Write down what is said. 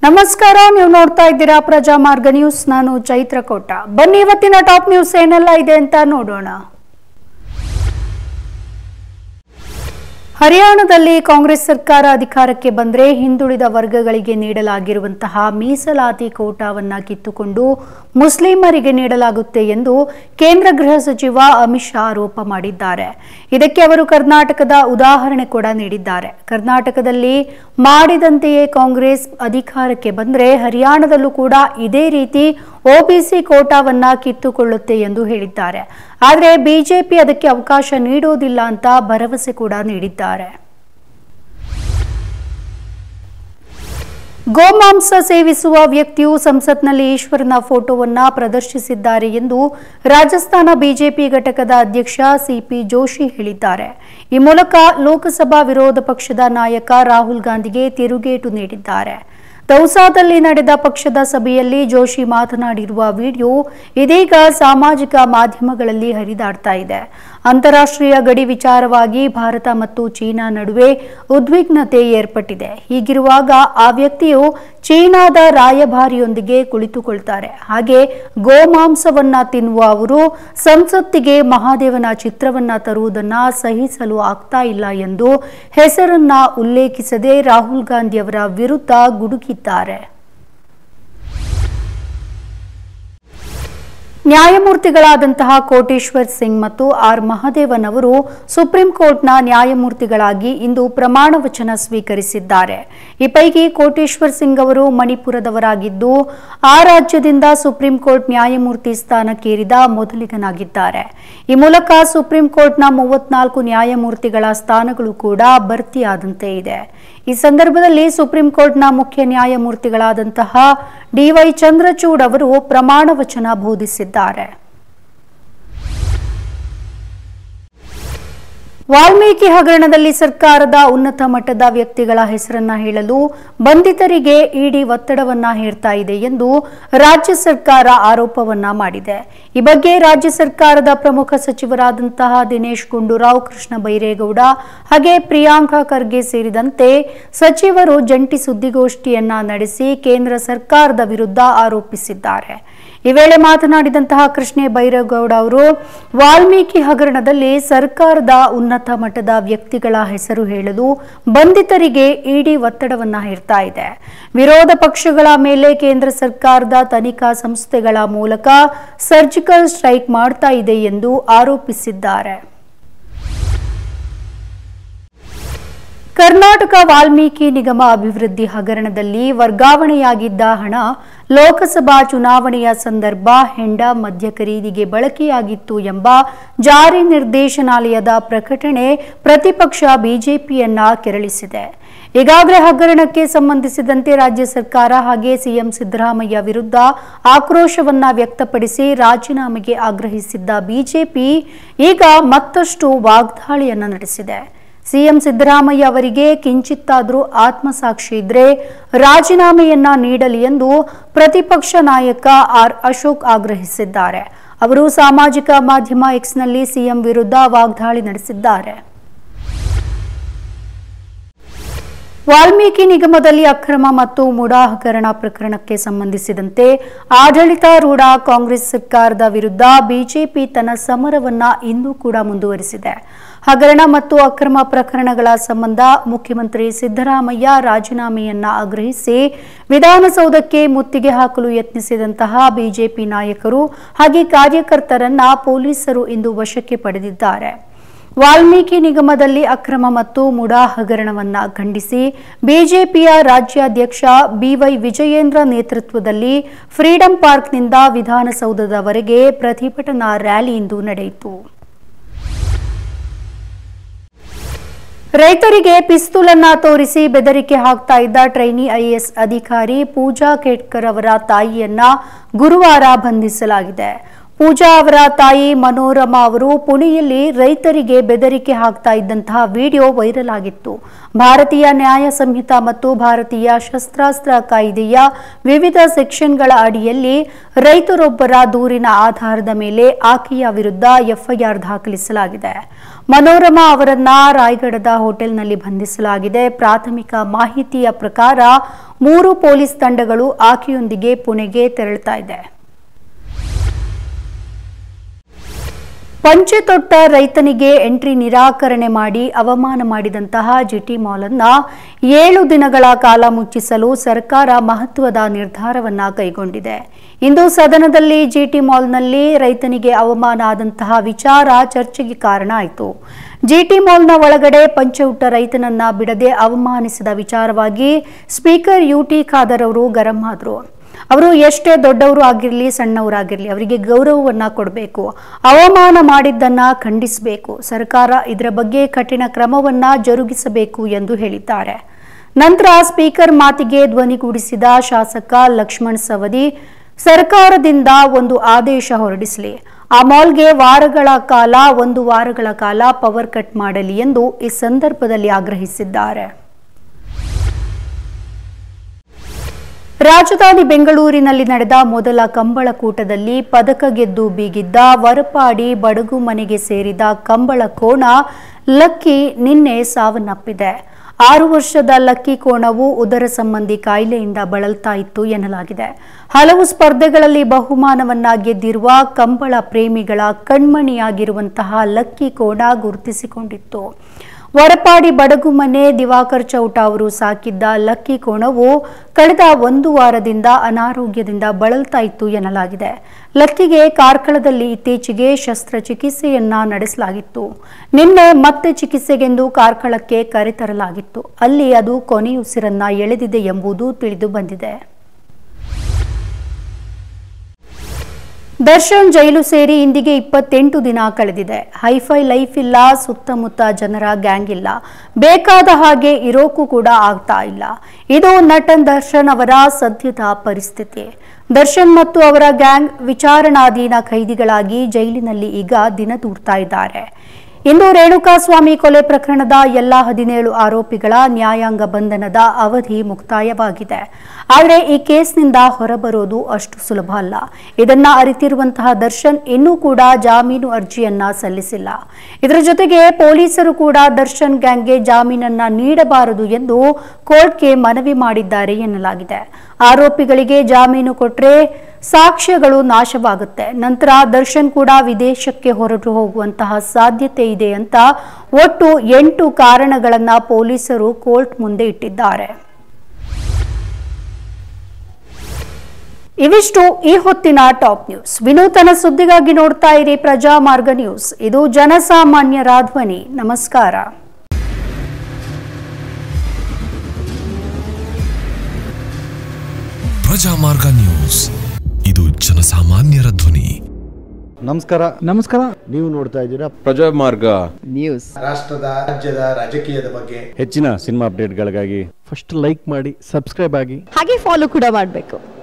ನಮಸ್ಕಾರ ನೀವು ನೋಡ್ತಾ ಇದ್ದೀರಾ ಪ್ರಜಾಮಾರ್ಗ ನ್ಯೂಸ್ ನಾನು ಚೈತ್ರ ಕೋಟ ಬನ್ನಿ ಇವತ್ತಿನ ಟಾಪ್ ನ್ಯೂಸ್ ಏನೆಲ್ಲ ಇದೆ ಅಂತ ನೋಡೋಣ ಹರಿಯಾಣದಲ್ಲಿ ಕಾಂಗ್ರೆಸ್ ಸರ್ಕಾರ ಅಧಿಕಾರಕ್ಕೆ ಬಂದರೆ ಹಿಂದುಳಿದ ವರ್ಗಗಳಿಗೆ ನೀಡಲಾಗಿರುವಂತಹ ಮೀಸಲಾತಿ ಕೋಟಾವನ್ನ ಕಿತ್ತುಕೊಂಡು ಮುಸ್ಲಿಮರಿಗೆ ನೀಡಲಾಗುತ್ತೆ ಎಂದು ಕೇಂದ್ರ ಗೃಹ ಸಚಿವ ಅಮಿತ್ ಶಾ ಆರೋಪ ಮಾಡಿದ್ದಾರೆ ಇದಕ್ಕೆ ಅವರು ಕರ್ನಾಟಕದ ಉದಾಹರಣೆ ಕೂಡ ನೀಡಿದ್ದಾರೆ ಕರ್ನಾಟಕದಲ್ಲಿ ಮಾಡಿದಂತೆಯೇ ಕಾಂಗ್ರೆಸ್ ಅಧಿಕಾರಕ್ಕೆ ಬಂದರೆ ಹರಿಯಾಣದಲ್ಲೂ ಕೂಡ ಇದೇ ರೀತಿ ಒಬಿಸಿ ಕೋಟಾವನ್ನ ಕಿತ್ತುಕೊಳ್ಳುತ್ತೆ ಎಂದು ಹೇಳಿದ್ದಾರೆ ಆದರೆ ಬಿಜೆಪಿ ಅದಕ್ಕೆ ಅವಕಾಶ ನೀಡೋದಿಲ್ಲ ಅಂತ ಭರವಸೆ ಕೂಡ ನೀಡಿದ್ದಾರೆ ಗೋಮಾಂಸ ಸೇವಿಸುವ ವ್ಯಕ್ತಿಯು ಸಂಸತ್ನಲ್ಲಿ ಈಶ್ವರನ ಫೋಟೋವನ್ನ ಪ್ರದರ್ಶಿಸಿದ್ದಾರೆ ಎಂದು ರಾಜಸ್ಥಾನ ಬಿಜೆಪಿ ಘಟಕದ ಅಧ್ಯಕ್ಷ ಸಿಪಿ ಜೋಶಿ ಹೇಳಿದ್ದಾರೆ ಈ ಮೂಲಕ ಲೋಕಸಭಾ ವಿರೋಧ ಪಕ್ಷದ ನಾಯಕ ರಾಹುಲ್ ಗಾಂಧಿಗೆ ತಿರುಗೇಟು ನೀಡಿದ್ದಾರೆ ದೌಸಾದಲ್ಲಿ ನಡೆದ ಪಕ್ಷದ ಸಭೆಯಲ್ಲಿ ಜೋಶಿ ಮಾತನಾಡಿರುವ ವಿಡಿಯೋ ಇದೀಗ ಸಾಮಾಜಿಕ ಮಾಧ್ಯಮಗಳಲ್ಲಿ ಹರಿದಾಡ್ತಾ ಇದೆ ಅಂತಾರಾಷ್ಟ್ರೀಯ ಗಡಿ ವಿಚಾರವಾಗಿ ಭಾರತ ಮತ್ತು ಚೀನಾ ನಡುವೆ ಉದ್ವಿಗ್ನತೆ ಏರ್ಪಟ್ಟಿದೆ ಹೀಗಿರುವಾಗ ಆ ವ್ಯಕ್ತಿಯು ಚೀನಾದ ರಾಯಭಾರಿಯೊಂದಿಗೆ ಕುಳಿತುಕೊಳ್ತಾರೆ ಹಾಗೆ ಗೋಮಾಂಸವನ್ನ ತಿನ್ನುವ ಅವರು ಸಂಸತ್ತಿಗೆ ಮಹಾದೇವನ ಚಿತ್ರವನ್ನ ತರುವುದನ್ನ ಸಹಿಸಲು ಆಗ್ತಾ ಇಲ್ಲ ಎಂದು ಹೆಸರನ್ನ ಉಲ್ಲೇಖಿಸದೆ ರಾಹುಲ್ ಗಾಂಧಿ ಅವರ ವಿರುದ್ಧ ಗುಡುಗಿದ್ದಾರೆ ನ್ಯಾಯಮೂರ್ತಿಗಳಾದಂತಹ ಕೋಟೇಶ್ವರ್ ಸಿಂಗ್ ಮತ್ತು ಆರ್ ಮಹದೇವನ್ ಅವರು ಸುಪ್ರೀಂ ಕೋರ್ಟ್ನ ನ್ಯಾಯಮೂರ್ತಿಗಳಾಗಿ ಇಂದು ಪ್ರಮಾಣ ವಚನ ಸ್ವೀಕರಿಸಿದ್ದಾರೆ ಈ ಪೈಕಿ ಕೋಟೇಶ್ವರ್ ಸಿಂಗ್ ಅವರು ಮಣಿಪುರದವರಾಗಿದ್ದು ಆ ರಾಜ್ಯದಿಂದ ಸುಪ್ರೀಂ ಕೋರ್ಟ್ ನ್ಯಾಯಮೂರ್ತಿ ಸ್ಥಾನಕ್ಕೇರಿದ ಮೊದಲಿಗನಾಗಿದ್ದಾರೆ ಈ ಮೂಲಕ ಸುಪ್ರೀಂ ಕೋರ್ಟ್ನ ಮೂವತ್ನಾಲ್ಕು ನ್ಯಾಯಮೂರ್ತಿಗಳ ಸ್ಥಾನಗಳು ಕೂಡ ಭರ್ತಿಯಾದಂತೆ ಇದೆ ಈ ಸಂದರ್ಭದಲ್ಲಿ ಸುಪ್ರೀಂ ಕೋರ್ಟ್ನ ಮುಖ್ಯ ನ್ಯಾಯಮೂರ್ತಿಗಳಾದಂತಹ ಡಿವೈ ಚಂದ್ರಚೂಡ್ ಅವರು ಪ್ರಮಾಣ ವಚನ ಬೋಧಿಸಿದ್ದಾರೆ ವಾಲ್ಮೀಕಿ ಹಗರಣದಲ್ಲಿ ಸರ್ಕಾರದ ಉನ್ನತ ಮಟ್ಟದ ವ್ಯಕ್ತಿಗಳ ಹೆಸರನ್ನ ಹೇಳಲು ಬಂಧಿತರಿಗೆ ಇಡಿ ಒತ್ತಡವನ್ನ ಹೇರ್ತಾ ಇದೆ ಎಂದು ರಾಜ್ಯ ಸರ್ಕಾರ ಆರೋಪವನ್ನ ಮಾಡಿದೆ ಈ ಬಗ್ಗೆ ರಾಜ್ಯ ಸರ್ಕಾರದ ಪ್ರಮುಖ ಸಚಿವರಾದಂತಹ ದಿನೇಶ್ ಗುಂಡೂರಾವ್ ಕೃಷ್ಣ ಬೈರೇಗೌಡ ಹಾಗೆ ಪ್ರಿಯಾಂಕಾ ಖರ್ಗೆ ಸೇರಿದಂತೆ ಸಚಿವರು ಜಂಟಿ ಸುದ್ದಿಗೋಷ್ಠಿಯನ್ನ ನಡೆಸಿ ಕೇಂದ್ರ ಸರ್ಕಾರದ ವಿರುದ್ಧ ಆರೋಪಿಸಿದ್ದಾರೆ ಈ ವೇಳೆ ಮಾತನಾಡಿದಂತಹ ಕೃಷ್ಣೆ ಬೈರೇಗೌಡ ಅವರು ವಾಲ್ಮೀಕಿ ಹಗರಣದಲ್ಲಿ ಸರ್ಕಾರದ ಉನ್ನತ ಮಟ್ಟದ ವ್ಯಕ್ತಿಗಳ ಹೆಸರು ಹೇಳಲು ಬಂಧಿತರಿಗೆ ಇಡಿ ಒತ್ತಡವನ್ನ ಹೇರ್ತಾ ಇದೆ ವಿರೋಧ ಪಕ್ಷಗಳ ಮೇಲೆ ಕೇಂದ್ರ ಸರ್ಕಾರದ ತನಿಖಾ ಸಂಸ್ಥೆಗಳ ಮೂಲಕ ಸರ್ಜಿಕಲ್ ಸ್ಟ್ರೈಕ್ ಮಾಡ್ತಾ ಇದೆ ಎಂದು ಆರೋಪಿಸಿದ್ದಾರೆ ಕರ್ನಾಟಕ ವಾಲ್ಮೀಕಿ ನಿಗಮ ಅಭಿವೃದ್ಧಿ ಹಗರಣದಲ್ಲಿ ವರ್ಗಾವಣೆಯಾಗಿದ್ದ ಹಣ ಲೋಕಸಭಾ ಚುನಾವಣೆಯ ಸಂದರ್ಭ ಹೆಂಡ ಮದ್ಯ ಖರೀದಿಗೆ ಬಳಕೆಯಾಗಿತ್ತು ಎಂಬ ಜಾರಿ ನಿರ್ದೇಶನಾಲಯದ ಪ್ರಕಟಣೆ ಪ್ರತಿಪಕ್ಷ ಬಿಜೆಪಿಯನ್ನ ಕೆರಳಿಸಿದೆ ಈಗಾಗಲೇ ಹಗರಣಕ್ಕೆ ಸಂಬಂಧಿಸಿದಂತೆ ರಾಜ್ಯ ಸರ್ಕಾರ ಹಾಗೆ ಸಿಎಂ ಸಿದ್ದರಾಮಯ್ಯ ವಿರುದ್ಧ ಆಕ್ರೋಶವನ್ನ ವ್ಯಕ್ತಪಡಿಸಿ ರಾಜೀನಾಮೆಗೆ ಆಗ್ರಹಿಸಿದ್ದ ಬಿಜೆಪಿ ಈಗ ಮತ್ತಷ್ಟು ವಾಗ್ದಾಳಿಯನ್ನ ನಡೆಸಿದೆ ಸಿಎಂ ಸಿದ್ದರಾಮಯ್ಯ ಅವರಿಗೆ ಕಿಂಚಿತ್ತಾದರೂ ಆತ್ಮಸಾಕ್ಷಿ ಇದ್ರೆ ರಾಜೀನಾಮೆಯನ್ನ ನೀಡಲಿ ಎಂದು ಪ್ರತಿಪಕ್ಷ ನಾಯಕ ಆರ್ ಅಶೋಕ್ ಆಗ್ರಹಿಸಿದ್ದಾರೆ ಅವರು ಸಾಮಾಜಿಕ ಮಾಧ್ಯಮ ಎಕ್ಸ್ನಲ್ಲಿ ಸಿಎಂ ವಿರುದ್ಧ ವಾಗ್ದಾಳಿ ನಡೆಸಿದ್ದಾರೆ ವಾಲ್ಮೀಕಿ ನಿಗಮದಲ್ಲಿ ಅಕ್ರಮ ಮತ್ತು ಮುಡಾ ಹಗರಣ ಪ್ರಕರಣಕ್ಕೆ ಸಂಬಂಧಿಸಿದಂತೆ ಆಡಳಿತಾರೂಢ ಕಾಂಗ್ರೆಸ್ ಸರ್ಕಾರದ ವಿರುದ್ಧ ಬಿಜೆಪಿ ತನ್ನ ಸಮರವನ್ನ ಇಂದೂ ಕೂಡ ಮುಂದುವರಿಸಿದೆ ಹಗರಣ ಮತ್ತು ಅಕ್ರಮ ಪ್ರಕರಣಗಳ ಸಂಬಂಧ ಮುಖ್ಯಮಂತ್ರಿ ಸಿದ್ದರಾಮಯ್ಯ ರಾಜೀನಾಮೆಯನ್ನ ಆಗ್ರಹಿಸಿ ವಿಧಾನಸೌಧಕ್ಕೆ ಮುತ್ತಿಗೆ ಹಾಕಲು ಯತ್ನಿಸಿದಂತಹ ಬಿಜೆಪಿ ನಾಯಕರು ಹಾಗೆ ಕಾರ್ಯಕರ್ತರನ್ನ ಪೊಲೀಸರು ಇಂದು ವಶಕ್ಕೆ ಪಡೆದಿದ್ದಾರೆ ವಾಲ್ಮೀಕಿ ನಿಗಮದಲ್ಲಿ ಅಕ್ರಮ ಮತ್ತು ಮುಡಾ ಹಗರಣವನ್ನ ಖಂಡಿಸಿ ಬಿಜೆಪಿಯ ರಾಜ್ಯಾಧ್ಯಕ್ಷ ಬಿವೈ ವಿಜಯೇಂದ್ರ ನೇತೃತ್ವದಲ್ಲಿ ಫ್ರೀಡಂ ಪಾರ್ಕ್ನಿಂದ ವಿಧಾನಸೌಧದವರೆಗೆ ಪ್ರತಿಭಟನಾ ರ್ಯಾಲಿ ಇಂದು ನಡೆಯಿತು ರೈತರಿಗೆ ಪಿಸ್ತೂಲನ್ನ ತೋರಿಸಿ ಬೆದರಿಕೆ ಹಾಕ್ತಾ ಇದ್ದ ಟ್ರೈನಿ ಐಎಎಸ್ ಅಧಿಕಾರಿ ಪೂಜಾ ಖೇಡ್ಕರ್ ಅವರ ತಾಯಿಯನ್ನ ಗುರುವಾರ ಬಂಧಿಸಲಾಗಿದೆ ಪೂಜಾ ಅವರ ತಾಯಿ ಮನೋರಮಾ ಅವರು ಪುಣೆಯಲ್ಲಿ ರೈತರಿಗೆ ಬೆದರಿಕೆ ಹಾಕ್ತಾ ಇದ್ದಂತಹ ವಿಡಿಯೋ ವೈರಲ್ ಆಗಿತ್ತು ಭಾರತೀಯ ನ್ಯಾಯ ಸಂಹಿತ ಮತ್ತು ಭಾರತೀಯ ಶಸ್ತ್ರಾಸ್ತ್ರ ಕಾಯ್ದೆಯ ವಿವಿಧ ಸೆಕ್ಷನ್ಗಳ ಅಡಿಯಲ್ಲಿ ರೈತರೊಬ್ಬರ ದೂರಿನ ಆಧಾರದ ಮೇಲೆ ಆಕೆಯ ವಿರುದ್ಧ ಎಫ್ಐಆರ್ ದಾಖಲಿಸಲಾಗಿದೆ ಮನೋರಮಾ ಅವರನ್ನ ರಾಯಗಢದ ಹೋಟೆಲ್ನಲ್ಲಿ ಬಂಧಿಸಲಾಗಿದೆ ಪ್ರಾಥಮಿಕ ಮಾಹಿತಿಯ ಪ್ರಕಾರ ಮೂರು ಪೊಲೀಸ್ ತಂಡಗಳು ಆಕೆಯೊಂದಿಗೆ ಪುಣೆಗೆ ತೆರಳುತ್ತಾ ಇದೆ ಪಂಚೆ ತೊಟ್ಟ ರೈತನಿಗೆ ಎಂಟ್ರಿ ನಿರಾಕರಣೆ ಮಾಡಿ ಅವಮಾನ ಮಾಡಿದಂತಹ ಜಿಟಿ ಮಾಲ್ ಅನ್ನ ಏಳು ದಿನಗಳ ಕಾಲ ಮುಚ್ಚಿಸಲು ಸರ್ಕಾರ ಮಹತ್ವದ ನಿರ್ಧಾರವನ್ನ ಕೈಗೊಂಡಿದೆ ಇಂದು ಸದನದಲ್ಲಿ ಜಿಟಿ ಮಾಲ್ನಲ್ಲಿ ರೈತನಿಗೆ ಅವಮಾನ ಆದಂತಹ ವಿಚಾರ ಚರ್ಚೆಗೆ ಕಾರಣ ಆಯಿತು ಜಿಟಿ ಮಾಲ್ನ ಒಳಗಡೆ ಪಂಚೆ ಉಟ್ಟ ರೈತನನ್ನ ಬಿಡದೆ ಅವಮಾನಿಸಿದ ವಿಚಾರವಾಗಿ ಸ್ಪೀಕರ್ ಯುಟಿ ಖಾದರ್ ಅವರು ಗರಂ ಆದರು ಅವರು ಎಷ್ಟೇ ದೊಡ್ಡವರು ಆಗಿರಲಿ ಸಣ್ಣವರಾಗಿರಲಿ ಅವರಿಗೆ ಗೌರವವನ್ನ ಕೊಡಬೇಕು ಅವಮಾನ ಮಾಡಿದ್ದನ್ನ ಖಂಡಿಸಬೇಕು ಸರ್ಕಾರ ಇದರ ಬಗ್ಗೆ ಕಠಿಣ ಕ್ರಮವನ್ನ ಜರುಗಿಸಬೇಕು ಎಂದು ಹೇಳಿದ್ದಾರೆ ನಂತರ ಸ್ಪೀಕರ್ ಮಾತಿಗೆ ಧ್ವನಿಗೂಡಿಸಿದ ಶಾಸಕ ಲಕ್ಷ್ಮಣ್ ಸವದಿ ಸರ್ಕಾರದಿಂದ ಒಂದು ಆದೇಶ ಹೊರಡಿಸಲಿ ಆ ಮಾಲ್ಗೆ ವಾರಗಳ ಕಾಲ ಒಂದು ವಾರಗಳ ಕಾಲ ಪವರ್ ಕಟ್ ಮಾಡಲಿ ಎಂದು ಈ ಸಂದರ್ಭದಲ್ಲಿ ಆಗ್ರಹಿಸಿದ್ದಾರೆ ರಾಜಧಾನಿ ಬೆಂಗಳೂರಿನಲ್ಲಿ ನಡೆದ ಮೊದಲ ಕಂಬಳ ಕೂಟದಲ್ಲಿ ಪದಕ ಗೆದ್ದು ಬೀಗಿದ್ದ ವರಪಾಡಿ ಬಡಗು ಮನೆಗೆ ಸೇರಿದ ಕಂಬಳ ಕೋಣ ಲಕ್ಕಿ ನಿನ್ನೆ ಸಾವನ್ನಪ್ಪಿದೆ ಆರು ವರ್ಷದ ಲಕ್ಕಿ ಕೋಣವು ಉದರ ಸಂಬಂಧಿ ಕಾಯಿಲೆಯಿಂದ ಬಳಲ್ತಾ ಇತ್ತು ಎನ್ನಲಾಗಿದೆ ಹಲವು ಸ್ಪರ್ಧೆಗಳಲ್ಲಿ ಬಹುಮಾನವನ್ನ ಗೆದ್ದಿರುವ ಕಂಬಳ ಪ್ರೇಮಿಗಳ ಕಣ್ಮಣಿಯಾಗಿರುವಂತಹ ಲಕ್ಕಿ ಕೋಣ ಗುರುತಿಸಿಕೊಂಡಿತ್ತು ವರಪಾಡಿ ಬಡಗು ಮನೆ ದಿವಾಕರ್ ಚೌಟ ಅವರು ಸಾಕಿದ್ದ ಲಕ್ಕಿ ಕೋಣವು ಕಳೆದ ಒಂದು ವಾರದಿಂದ ಅನಾರೋಗ್ಯದಿಂದ ಬಳಲ್ತಾ ಇತ್ತು ಎನ್ನಲಾಗಿದೆ ಲಕ್ಕಿಗೆ ಕಾರ್ಕಳದಲ್ಲಿ ಇತ್ತೀಚೆಗೆ ಶಸ್ತ್ರಚಿಕಿತ್ಸೆಯನ್ನ ನಡೆಸಲಾಗಿತ್ತು ನಿನ್ನೆ ಮತ್ತೆ ಚಿಕಿತ್ಸೆಗೆಂದು ಕಾರ್ಕಳಕ್ಕೆ ಕರೆತರಲಾಗಿತ್ತು ಅಲ್ಲಿ ಅದು ಕೊನೆಯುಸಿರನ್ನ ಎಳೆದಿದೆ ಎಂಬುದು ತಿಳಿದು ಬಂದಿದೆ ದರ್ಶನ್ ಜೈಲು ಸೇರಿ ಇಂದಿಗೆ ಇಪ್ಪತ್ತೆಂಟು ದಿನ ಕಳೆದಿದೆ ಹೈಫೈ ಲೈಫ್ ಇಲ್ಲ ಸುತ್ತಮುತ್ತ ಜನರ ಗ್ಯಾಂಗ್ ಇಲ್ಲ ಬೇಕಾದ ಹಾಗೆ ಇರೋಕ್ಕೂ ಕೂಡ ಆಗ್ತಾ ಇಲ್ಲ ಇದು ನಟನ್ ದರ್ಶನ್ ಅವರ ಸದ್ಯದ ಪರಿಸ್ಥಿತಿ ದರ್ಶನ್ ಮತ್ತು ಅವರ ಗ್ಯಾಂಗ್ ವಿಚಾರಣಾಧೀನ ಖೈದಿಗಳಾಗಿ ಜೈಲಿನಲ್ಲಿ ಈಗ ದಿನ ದೂಡ್ತಾ ಇದ್ದಾರೆ ಇಂದು ರೇಣುಕಾಸ್ವಾಮಿ ಕೊಲೆ ಪ್ರಕರಣದ ಎಲ್ಲಾ ಹದಿನೇಳು ಆರೋಪಿಗಳ ನ್ಯಾಯಾಂಗ ಬಂಧನದ ಅವಧಿ ಮುಕ್ತಾಯವಾಗಿದೆ ಆದರೆ ಈ ಕೇಸ್ನಿಂದ ಹೊರಬರೋದು ಅಷ್ಟು ಸುಲಭ ಅಲ್ಲ ಇದನ್ನ ಅರಿತಿರುವಂತಹ ದರ್ಶನ್ ಇನ್ನೂ ಕೂಡ ಜಾಮೀನು ಅರ್ಜಿಯನ್ನ ಸಲ್ಲಿಸಿಲ್ಲ ಇದರ ಜೊತೆಗೆ ಪೊಲೀಸರು ಕೂಡ ದರ್ಶನ್ ಗ್ಯಾಂಗ್ಗೆ ಜಾಮೀನನ್ನ ನೀಡಬಾರದು ಎಂದು ಕೋರ್ಟ್ಗೆ ಮನವಿ ಮಾಡಿದ್ದಾರೆ ಎನ್ನಲಾಗಿದೆ ಆರೋಪಿಗಳಿಗೆ ಜಾಮೀನು ಕೊಟ್ರೆ ಸಾಕ್ಷ್ಯಗಳು ನಾಶವಾಗುತ್ತೆ ನಂತರ ದರ್ಶನ್ ಕೂಡ ವಿದೇಶಕ್ಕೆ ಹೊರಟು ಹೋಗುವಂತಹ ಸಾಧ್ಯತೆ ಇದೆ ಅಂತ ಒಟ್ಟು ಎಂಟು ಕಾರಣಗಳನ್ನ ಪೊಲೀಸರು ಕೋರ್ಟ್ ಮುಂದೆ ಇಟ್ಟಿದ್ದಾರೆ ಇವಿಷ್ಟು ಈ ಹೊತ್ತಿನ ಟಾಪ್ ನ್ಯೂಸ್ ವಿನೂತನ ಸುದ್ದಿಗಾಗಿ ನೋಡ್ತಾ ಇರಿ ಪ್ರಜಾಮಾರ್ಗ ನ್ಯೂಸ್ ಇದು ಜನಸಾಮಾನ್ಯರ ಧ್ವನಿ ನಮಸ್ಕಾರ ಪ್ರಜಾಮಾರ್ಗ ನ್ಯೂಸ್ ಇದು ಜನಸಾಮಾನ್ಯರ ಧ್ವನಿ ನಮಸ್ಕಾರ ನಮಸ್ಕಾರ ನೀವು ನೋಡ್ತಾ ಇದ್ದೀರಾ ಪ್ರಜಾಮಾರ್ಗ ನ್ಯೂಸ್ ರಾಷ್ಟ್ರದ ರಾಜ್ಯದ ರಾಜಕೀಯದ ಬಗ್ಗೆ ಹೆಚ್ಚಿನ ಸಿನಿಮಾ ಅಪ್ಡೇಟ್ಗಳಿಗಾಗಿ ಫಸ್ಟ್ ಲೈಕ್ ಮಾಡಿ ಸಬ್ಸ್ಕ್ರೈಬ್ ಆಗಿ ಹಾಗೆ ಫಾಲೋ ಕೂಡ ಮಾಡಬೇಕು